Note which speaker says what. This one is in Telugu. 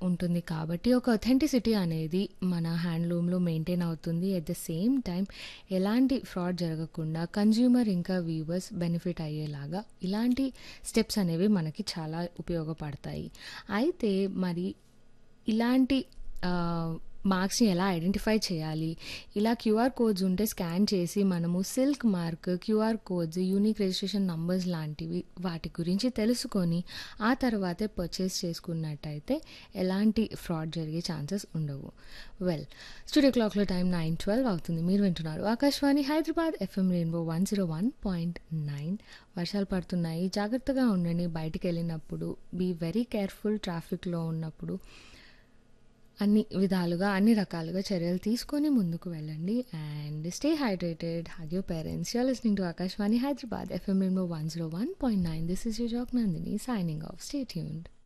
Speaker 1: ఉంటుంది కాబట్టి ఒక అథెంటిసిటీ అనేది మన హ్యాండ్లూమ్లో మెయింటైన్ అవుతుంది ఎట్ ద సేమ్ టైం ఎలాంటి ఫ్రాడ్ జరగకుండా కన్జ్యూమర్ ఇంకా వ్యూవర్స్ బెనిఫిట్ అయ్యేలాగా ఇలాంటి స్టెప్స్ అనేవి మనకి చాలా ఉపయోగపడతాయి అయితే మరి ఇలాంటి మార్క్స్ని ఎలా ఐడెంటిఫై చేయాలి ఇలా క్యూఆర్ కోడ్స్ ఉంటే స్కాన్ చేసి మనము silk mark QR codes unique registration numbers లాంటివి వాటి గురించి తెలుసుకొని ఆ తర్వాతే పర్చేస్ చేసుకున్నట్టయితే ఎలాంటి ఫ్రాడ్ జరిగే ఛాన్సెస్ ఉండవు వెల్ స్టూడియో క్లాక్లో టైం నైన్ ట్వెల్వ్ అవుతుంది మీరు వింటున్నారు Akashvani Hyderabad FM rainbow one zero one point nine వర్షాలు పడుతున్నాయి జాగ్రత్తగా ఉండండి బయటికి వెళ్ళినప్పుడు బీ వెరీ కేర్ఫుల్ ట్రాఫిక్లో ఉన్నప్పుడు అన్ని విధాలుగా అన్ని రకాలుగా చర్యలు తీసుకొని ముందుకు వెళ్ళండి and stay hydrated have your parents you're listening to Akashvani Hyderabad FM rainbow one zero one point nine this is your జాక్ Nandini signing off stay tuned